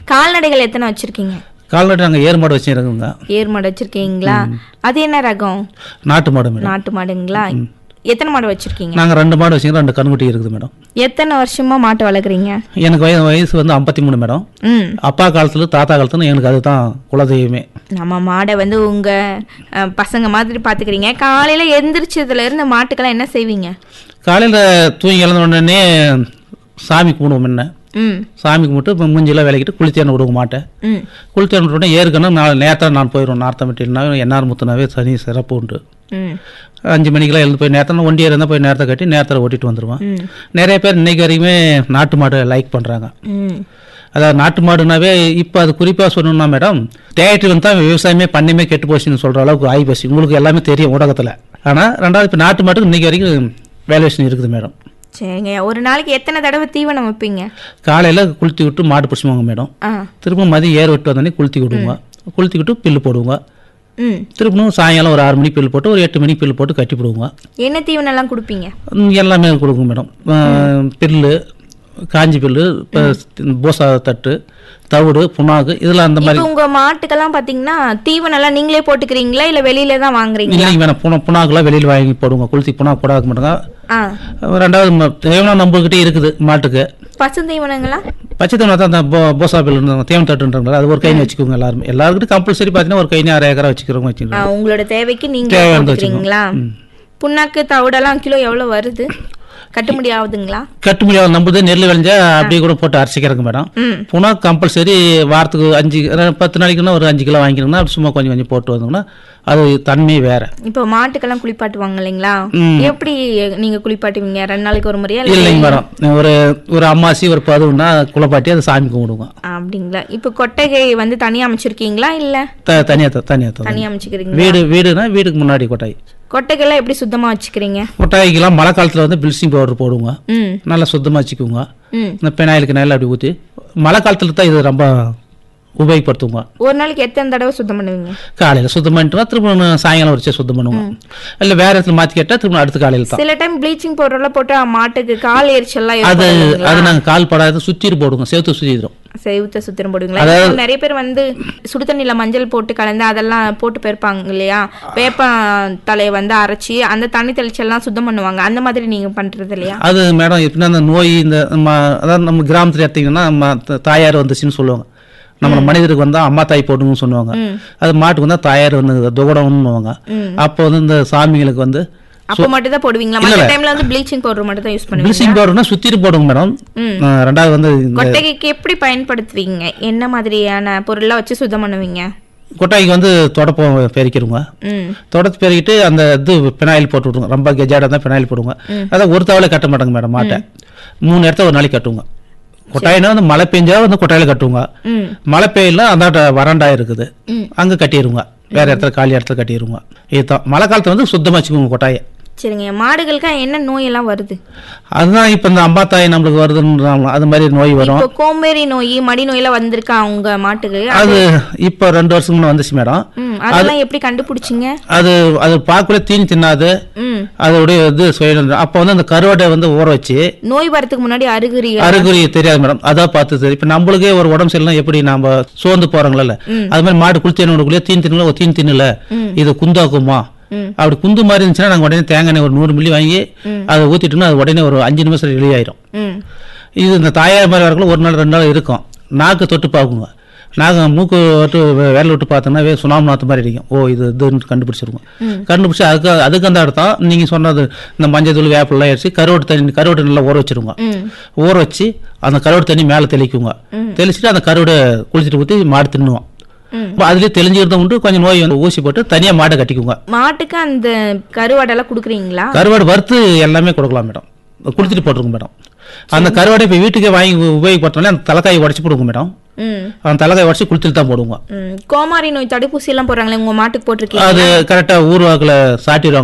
கால்நடைகள் எத்தனை வச்சிருக்கீங்க கால்நடை நாங்கள் ஏர் மாடு வச்சுருக்கோங்க ஏர் மாடு வச்சிருக்கீங்களா அது என்ன ரகம் நாட்டு மாடு மேடம் நாட்டு மாடுங்களா எத்தனை மாடு வச்சிருக்கீங்க நாங்கள் ரெண்டு மாடு வச்சுக்கிறோம் ரெண்டு கண்ணுக்குட்டி இருக்குது மேடம் எத்தனை வருஷமா மாட்டு வளர்க்குறீங்க எனக்கு வயசு வயசு வந்து ஐம்பத்தி மூணு மேடம் ம் அப்பா காலத்துல தாத்தா காலத்துல எங்களுக்கு அதுதான் குலதெய்வமே நம்ம மாடை வந்து உங்க அஹ், பசங்க மாதிரி பாத்துக்கிறீங்க காலையில எந்திரிச்சதுல இருந்து மாட்டுக்கெல்லாம் என்ன செய்வீங்க காலையில் தூங்கி எழுந்த உடனே சாமி கும்பிடுவோம் முன்ன ம் சாமி கும்பிட்டு இப்போ மூஞ்சிலாம் விளக்கிட்டு குளித்தேன் விடுவோம் மாட்டேன் ம் குளித்தேன் விட்டுட்டோம் ஏற்கனவே நான் நேரத்தில் நான் போயிடுவோம் நார்த்தமிட்டினா என்ஆர் முத்துனாவே தனி சிறப்பு உண்டு ம் அஞ்சு மணிக்கெல்லாம் எழுந்து போய் நேரத்தில் ஒண்டியாக இருந்தால் போய் நேரத்தை கட்டி நேரத்தில் ஓட்டிட்டு வந்துடுவேன் ம் நிறைய பேர் இன்னைக்கு வரைக்குமே நாட்டு மாடு லைக் பண்ணுறாங்க ம் அதாவது நாட்டு மாடுனாவே இப்போ அது குறிப்பாக சொல்லணும்னா மேடம் தேட்டர் வந்து தான் விவசாயமே பண்ணியுமே கெட்டு போச்சுன்னு சொல்கிற அளவுக்கு ஆகி போச்சு உங்களுக்கு எல்லாமே தெரியும் ஊடகத்தில் ஆனால் ரெண்டாவது இப்போ நாட்டு மாட்டுக்கு இன்னைக்கு வரைக்கும் வேல்யூஷன் இருக்குது மேடம் சரிங்க ஒரு நாளைக்கு எத்தனை தடவை தீவனம் வைப்பீங்க காலையில் குளித்து விட்டு மாடு பிடிச்சுவாங்க மேடம் ஆ திரும்ப மதியம் ஏர் விட்டு வந்தோடனே குளித்தி விடுவோங்க குளித்தி விட்டு பில்லு போடுவோங்க ம் திரும்பவும் சாயங்காலம் ஒரு ஆறு மணிக்கு பில்லு போட்டு ஒரு எட்டு மணிக்கு பில்லு போட்டு கட்டி விடுவோங்க என்ன தீவனம் எல்லாம் கொடுப்பீங்க ம், எல்லாமே கொடுக்கும் மேடம் அஹ், பில்லு காஞ்சி பில்லு இப்போ போசா தட்டு தவிடு புண்ணாக்கு இதெல்லாம் அந்த மாதிரி இப்போ உங்க மாட்டுக்கெல்லாம் பாத்தீங்கன்னா தீவனம் எல்லாம் நீங்களே போட்டுக்கிறீங்களா இல்ல வெளியில தான் வாங்குறீங்களா இல்லைங்க வேணாம் புண்ணா புண்ணாக்கெல்லாம் வெளியில் வாங்கி போடுவோங்க குளித்தி புண்ணாக்கு போடாக்க மாட்டோங்க ஆ ரெண்டாவது ம- தேவனம் நம்மகிட்டே இருக்குது மாட்டுக்கு பசு தீவனங்களா பச்சை தீவனம் தான் அந்த போ- போசா பில்லு தேவன் தட்டுன்றாங்களா அது ஒரு கைன்னு வச்சுக்கோங்க எல்லாருமே எல்லாருக்கிட்டும் கம்பல்சரி பார்த்தீங்கன்னா ஒரு கைனி அரை ஏக்கரா வச்சுக்கிறவங்க ஆ, வச்சுக்கிறோம் உங்களோட தேவைக்கு நீங்க தேவையானது போட்டுக்கிறீங்களா புண்ணாக்கு தவிடெல்லாம் கிலோ எவ்வளவு வருது கட்டுப்படி ஆகுதுங்களா கட்டு முடியாது நம்புது நெல் விளைஞ்சா அப்படியே கூட போட்டு அரைச்சிக்கிறங்க மேடம் ம் புனா கம்பல்சரி வாரத்துக்கு அஞ்சு அஹ் பத்து நாளைக்குன்னா ஒரு அஞ்சு கிலோ வாங்கிக்கணும்னா அப்படி சும்மா கொஞ்சம் கொஞ்சம் போட்டு வந்தோம்னா அது தன்மை வேற இப்போ மாட்டுக்கெல்லாம் குளிப்பாட்டுவாங்க இல்லைங்களா எப்படி நீங்க குளிப்பாட்டுவீங்க ரெண்டு நாளைக்கு ஒரு முறையா இல்ல இல்லைங்க மேடம் ஒரு ஒரு அம்மாசி ஒரு பதுவுன்னா குளப்பாட்டி அது சாமி கும்பிடுவோம் அப்படிங்களா இப்போ கொட்டகை வந்து தனியா அமைச்சிருக்கீங்களா இல்ல த தனியாக தனியாக தான் தனியா அமைச்சுக்கிறீங்க வீடு வீடுனா வீடுக்கு முன்னாடி கொட்டாய் கொட்டைகள்லாம் எப்படி சுத்தமா வச்சுக்கிறீங்க கொட்டாய்க்கெல்லாம் மழை காலத்தில் வந்து பிளிச்சிங் பவுடர் போடுவோங்க ம் நல்லா சுத்தமாக வச்சுக்குவோங்க ம் இந்த பெனாயிலுக்கு நல்லா அப்படி ஊற்றி மழை காலத்தில் தான் இது ரொம்ப உபயோகப்படுத்துவோங்க ஒரு நாளைக்கு எத்தனை தடவை சுத்தம் பண்ணுவீங்க காலையில் சுத்தம் பண்ணிட்டு திரும்ப நான் சாயங்காலம் வச்சு சுத்தம் பண்ணுவோம் இல்லை வேற இடத்துல மாற்றி கேட்டால் திரும்ப அடுத்த காலையில் தான் சில டைம் ப்ளீச்சிங் பவுடர்லாம் போட்டு மாட்டுக்கு கால் எரிச்சல்லாம் அது ஏற்படும் அது நாங்கள் கால் படாத சுற்றிட்டு போடுவோம் சேர்த்து சுற்றிடுறோம் செவுத்த சுத்திரம் போடுவீங்களா இப்போ நிறைய பேர் வந்து சுடு தண்ணியில மஞ்சள் போட்டு கலந்து அதெல்லாம் போட்டு போயிருப்பாங்க இல்லையா வேப்ப தலையை வந்து அரைச்சி அந்த தண்ணி தெளிச்செல்லாம் சுத்தம் பண்ணுவாங்க அந்த மாதிரி நீங்க பண்றது இல்லையா அது மேடம் எப்படின்னா அந்த நோய் இந்த ம- அதாவது நம்ம கிராமத்தில் எடுத்தீங்கன்னா நம்ம த- தாயார் வந்துச்சுன்னு சொல்லுவாங்க நம்ம மனிதருக்கு வந்தா அம்மா தாய் போடுங்கன்னு சொல்லுவாங்க அது மாட்டுக்கு வந்தா தாயார் வந்து துகடம்னுவாங்க அப்போ வந்து இந்த சாமிங்களுக்கு வந்து அப்போ மட்டும் தான் போடுவீங்களா மற்ற டைம்ல வந்து ப்ளீச்சிங் பவுடர் மட்டும் தான் யூஸ் பண்ணுவீங்க ப்ளீச்சிங் பவுடர்னா சுத்திட்டு போடுங்க மேடம் அஹ் ரெண்டாவது வந்து இந்த கொட்டகைக்கு எப்படி பயன்படுத்துவீங்க என்ன மாதிரியான பொருள்லாம் வச்சு சுத்தம் பண்ணுவீங்க கொட்டாய்க்கு வந்து தொடப்பம் பெருக்கிடுங்க ம் தொடச்சு பெருக்கிட்டு அந்த இது பினாயில் போட்டு விட்ருங்க ரொம்ப கெஜாடாக இருந்தால் பினாயில் போடுங்க அதான் ஒரு தவளை கட்ட மாட்டாங்க மேடம் மாட்டை மூணு இடத்த ஒரு நாளைக்கு கட்டுவோங்க கொட்டாயினா வந்து மழை பெஞ்சா வந்து கொட்டாயில கட்டுவோங்க ம் மழை பெய்யல அந்தாட்ட வறண்டா இருக்குது அங்கே கட்டிடுவோங்க வேற இடத்துல காலி இடத்துல கட்டிடுவோங்க இதுதான் மழை காலத்துல வந்து சுத்தமாக வச்சுக்கோங்க கொட்டாயை சரிங்க மாடுகளுக்கு என்ன நோய் எல்லாம் வருது அதுதான் இப்போ இந்த அம்மா தாய் நம்மளுக்கு வருதுன்றாங்களா அது மாதிரி நோய் வரும் இப்போ கோம்பேரி நோய் மடி நோயெல்லாம் வந்திருக்கா உங்க மாட்டுக்கு அது இப்போ ரெண்டு வருஷம் முன்ன வந்துச்சு மேடம் ம் அதெல்லாம் எப்படி கண்டுபிடிச்சிங்க அது அது பார்க்கல தீனி தின்னாது ம் அதோடைய இது சுயம் அப்போ வந்து அந்த கருவாட்டை வந்து ஊற வச்சு நோய் வரதுக்கு முன்னாடி அறிகுறி அறிகுறி தெரியாது மேடம் அதான் பார்த்தது இப்போ நம்மளுக்கே ஒரு உடம்பு சரியில்லை எப்படி நம்ம சோர்ந்து போறாங்களே அது மாதிரி மாடு குளித்தேனுக்குள்ளே தீன் தின்னல ஒரு தீன் தின்னல இது குந்தாக்குமா ம். அப்படி குந்து மாதிரி இருந்துச்சுன்னா நாங்கள் உடனே தேங்காய் எண்ணெய் ஒரு நூறு மில்லி வாங்கி அதை ஊற்றிட்டோம்னா அது உடனே ஒரு அஞ்சு நிமிஷம் வெளியாயிரும் ம் இது இந்த தாயார் மாதிரி வரக்குள்ள ஒரு நாள் ரெண்டு நாள் இருக்கும் நாக்கு தொட்டு பார்க்குங்க நாக்கு மூக்கு விட்டு வே- விரல் விட்டு பார்த்தோம்னா வே சுனாமி நாத்து மாதிரி அடிக்கும் ஓ இது இதுன்னு கண்டுபிடிச்சிருவோம் கண்டுபிடிச்சி அதுக்கு அதுக்கு அந்த அர்த்தம் நீங்கள் சொன்னது இந்த மஞ்சள் தூள் வேப்பிலாம் அடிச்சு கருவாட்டு தண்ணி கருவாட்டு நல்லா ஊற வச்சிருங்க ம் ஊற வச்சு அந்த கருவாடு தண்ணி மேலே தெளிக்குங்க தெளிச்சுட்டு அந்த கருவாடை குளிச்சுட்டு ஊற்றி மாடு தின்னுவோம் ம். அதுலேயே தெளிஞ்சிருந்த உண்டு கொஞ்சம் நோய் வந்து ஊசி போட்டு தனியாக மாடை கட்டிக்குங்க மாட்டுக்கு அந்த கருவாடெல்லாம் கொடுக்குறீங்களா கருவாடு வறுத்து எல்லாமே கொடுக்கலாம் மேடம் குளிச்சுட்டு போட்டுருங்க மேடம் அந்த கருவாடை இப்போ வீட்டுக்கே வாங்கி உபயோகப்படுத்தினாலே அந்த தலைக்காயை உடச்சி போடுங்க மேடம் ம் அந்த தலைக்காயை உடச்சி குளிச்சுட்டு தான் போடுவோங்க ம் கோமாரி நோய் தடுப்பூசி எல்லாம் போடுறாங்களே உங்க மாட்டுக்கு போட்டிருக்கீங்க அது கரெக்டாக ஊர்வாக்கில் சாட்டிடுவாங்க